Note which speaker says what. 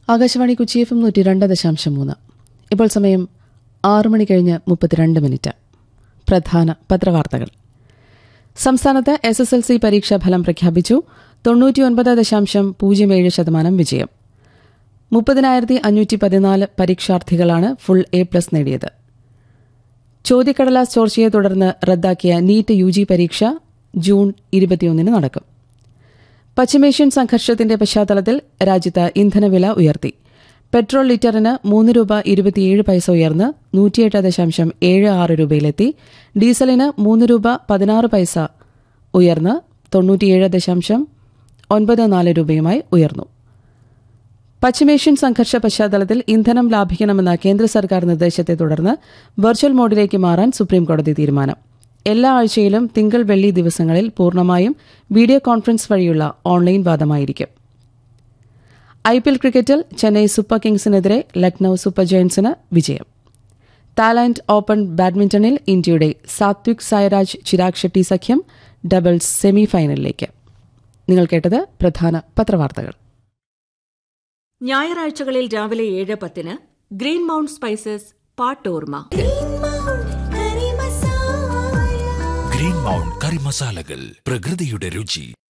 Speaker 1: Akashvani Kochi F M നൂറ്റി രണ്ട് ദശാംശം മൂന്ന് ഇപ്പോൾ സമയം ആറു മണി കഴിഞ്ഞ് മുപ്പത്തിരണ്ട് മിനിറ്റ് പ്രധാന പത്രവാർത്തകൾ സംസ്ഥാനത്ത് എസ് എസ് എൽ സി പരീക്ഷാ ഫലം പ്രഖ്യാപിച്ചു തൊണ്ണൂറ്റിയൊൻപത് ദശാംശം പൂജ്യം ഏഴ് ശതമാനം വിജയം മുപ്പതിനായിരത്തി അഞ്ഞൂറ്റി പതിനാല് പരീക്ഷാർത്ഥികളാണ് ഫുൾ എ പ്ലസ് നേടിയത് ചോദ്യക്കടലാസ് ചോർച്ചയെ തുടർന്ന് റദ്ദാക്കിയ നീറ്റ് യു ജി പരീക്ഷ ജൂൺ ഇരുപത്തിയൊന്നിന് നടക്കും പശ്ചിമേഷ്യൻ സംഘർഷത്തിന്റെ പശ്ചാത്തലത്തിൽ രാജ്യത്ത് ഇന്ധനവില ഉയർത്തി പെട്രോൾ ലിറ്ററിന് മൂന്ന് രൂപ ഇരുപത്തിയേഴ് പൈസ ഉയർന്ന് നൂറ്റിയെട്ട് ദശാംശം ഏഴ് ആറ് രൂപയിലെത്തി ഡീസലിന് മൂന്ന് രൂപ പതിനാറ് പൈസ ഉയർന്ന് തൊണ്ണൂറ്റിയേഴ് ദശാംശം ഒൻപത് നാല് രൂപയുമായി ഉയർന്നു പശ്ചിമേഷ്യൻ സംഘർഷ പശ്ചാത്തലത്തിൽ ഇന്ധനം ലാഭിക്കണമെന്ന കേന്ദ്ര സർക്കാർ നിർദ്ദേശത്തെ തുടർന്ന് വെർച്വൽ മോഡിലേക്ക് മാറാൻ സുപ്രീംകോടതി തീരുമാനം എല്ലാ ആഴ്ചയിലും തിങ്കൾ വെള്ളി ദിവസങ്ങളിൽ പൂർണ്ണമായും വീഡിയോ കോൺഫറൻസ് വഴിയുള്ള ഓൺലൈൻ വാദമായിരിക്കും ഐ പി എൽ ക്രിക്കറ്റിൽ ചെന്നൈ സൂപ്പർ കിങ്സിനെതിരെ ലക്നൌ സൂപ്പർ ജയൻസിന് വിജയം തായ്ലാന്റ് ഓപ്പൺ ബാഡ്മിന്റണിൽ ഇന്ത്യയുടെ സാത്വിക് സായരാജ് ചിരാഗ് ഷെട്ടി സഖ്യം ഡബിൾസ് സെമി ഫൈനലിലേക്ക് നിങ്ങൾ കേട്ടത് പ്രധാന പത്രവാർത്തകൾ
Speaker 2: ഞായറാഴ്ചകളിൽ രാവിലെ ഏഴ് പത്തിന് ഗ്രീൻ മൗണ്ട് സ്പൈസസ് പാട്ടോർമ
Speaker 3: ഗ്രീൻ മൗണ്ട് കറി മസാലകൾ പ്രകൃതിയുടെ രുചി